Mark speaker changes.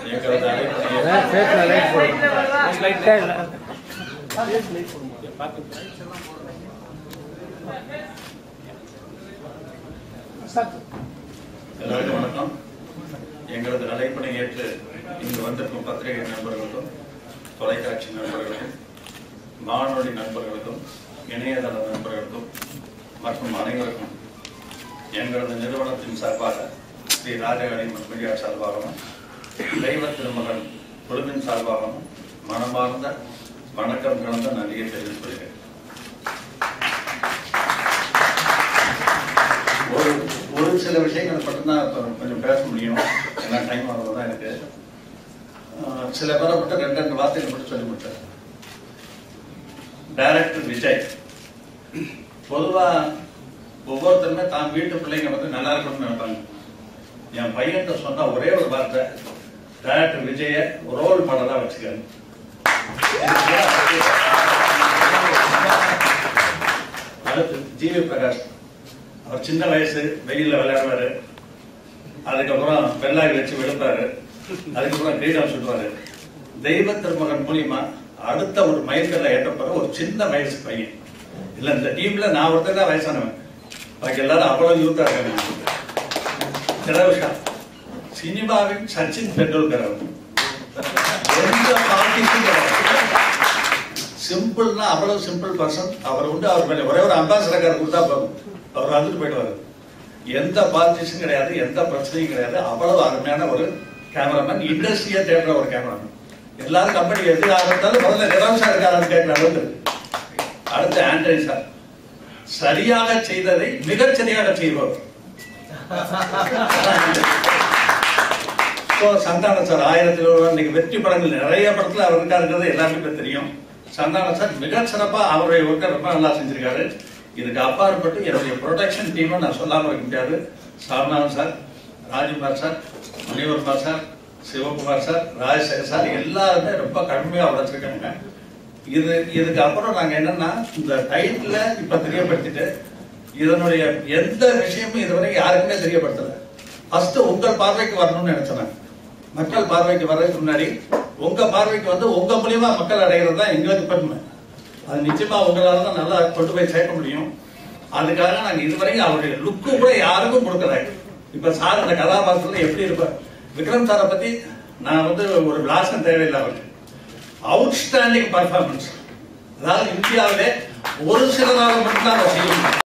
Speaker 1: எங்களது அழைப்பை
Speaker 2: ஃபேஸ்ல லைட் போடுங்க
Speaker 1: எல்லாருக்கும் வணக்கம் எங்களது அழைப்பினை ஏற்று இங்கு வந்திருக்கும் பத்திரிகை நண்பர்களுக்கும் தொலைக்காட்சி நண்பர்களுக்கும் வானொலி நண்பர்களுக்கும் இணையதள நண்பர்களுக்கும் மற்றும் அனைவருக்கும் எங்களது நிறுவனத்தின் சார்பாக ஸ்ரீ ராஜகாரி மண்மொழியார் சார்பாகவும் தெய்வ திருமகன் குழுவின் சார்பாகவும் மனமார்ந்த வணக்கம் கலந்த நன்றியை தெரிவித்துக் கொள்கிறேன் ஒரு ஒரு சில விஷயங்களை மட்டும்தான் இப்ப கொஞ்சம் பேச முடியும் ஏன்னா டைம் ஆகுதுதான் எனக்கு ஆஹ் சில பேரை மட்டும் ரெண்டு ரெண்டு வார்த்தைகள் மட்டும் சொல்லி முடிச்சேன் டைரக்டர் விஜய் பொதுவா ஒவ்வொருத்தருமே தான் வீட்டு பிள்ளைங்க வந்து நல்லா இருக்கணும்னு நினைப்பாங்க என் பையன்கிட்ட சொன்ன ஒரே ஒரு வார்த்தை டைரக்டர் விஜய ரோல் மாடலா வச்சுக்காங்க அடுத்து ஜிவி பிரகாஷ் அவர் சின்ன வயசு வெயில்ல விளையாடுவாரு அதுக்கப்புறம் வெள்ளாகி வச்சு விழுப்பாரு அதுக்கப்புறம் கிரீடம் சுடுவாரு தெய்வ திருமகன் மூலியமா அடுத்த ஒரு மைல்கல்ல ஏற்றப்படுற ஒரு சின்ன வயசு பையன் இல்ல இந்த டீம்ல நான் ஒருத்தர் தான் வயசானவன் பாக்கி எல்லாரும் அவ்வளவு யூத்தா இருக்காங்க திரவிஷா சினிமாவின் சச்சின் டெண்டுல்கர் அவர் எந்த பார்ட்டிக்கும் கிடையாது சிம்பிள்னா அவ்வளவு சிம்பிள் பர்சன் அவர் உண்டு அவர் மேல ஒரே ஒரு அம்பாசிடர் கார்டு கொடுத்தா போதும் அவர் வந்துட்டு போயிடுவாரு எந்த பார்ட்டிஷன் கிடையாது எந்த பிரச்சனையும் கிடையாது அவ்வளவு அருமையான ஒரு கேமராமேன் இண்டஸ்ட்ரியா தேடுற ஒரு கேமராமேன் எல்லாரும் கம்பெனி எது ஆரம்பித்தாலும் முதல்ல நிராம்சா இருக்காரான்னு கேட்கிற அளவுக்கு இருக்கு. அடுத்து ஆண்டனி சார் சரியாக செய்ததை மிகச் சரியாக செய்வார் இப்போ சந்தானம் சார் ஆயிரத்தில் ஒரு இன்னைக்கு வெற்றி படங்கள் நிறைய படத்துல அவர் இருக்காருங்கிறது எல்லாருக்குமே தெரியும் சந்தானம் சார் மிக சிறப்பா அவருடைய ஒர்க்கை ரொம்ப நல்லா செஞ்சிருக்காரு இதுக்கு அப்பாற்பட்டு என்னுடைய ப்ரொடெக்ஷன் டீமை நான் சொல்லாம இருக்க முடியாது Saminathan sir Rajkumar sir Manivarma sir Sivakumar sir Rajasekar sir எல்லாருமே ரொம்ப கடுமையா உழைச்சிருக்காங்க இது இதுக்கு அப்புறம் நாங்க என்னன்னா இந்த டைட்டில இப்ப தெரியப்படுத்திட்டு இதனுடைய எந்த விஷயமும் இதுவரை யாருக்குமே தெரியப்படுத்தல ஃபர்ஸ்ட் உங்கள் பார்வைக்கு வரணும்னு நினைச்சேன் நான். மக்கள் பார்வைக்கு வர்றதுக்கு முன்னாடி உங்க பார்வைக்கு வந்து உங்க மூலியமா மக்கள் அடைகிறது தான் எங்களுக்கு பெருமை அது நிச்சயமா உங்களால தான் நல்லா கொண்டு போய் சேர்க்க முடியும் அதுக்காக நாங்க இதுவரைக்கும் அவருடைய லுக்கு கூட யாருக்கும் கொடுக்கல இப்ப சார் இந்த கதாபாத்திரத்துல எப்படி இருப்பார் விக்ரம் சாரை பத்தி நான் வந்து ஒரு விளாசம் தேவையில்லை அவருக்கு அவுட்ஸ்டாண்டிங் பர்ஃபார்மன்ஸ் அதாவது இந்தியாவிலே ஒரு சிலராக மட்டும்தான் அதை செய்ய முடியும்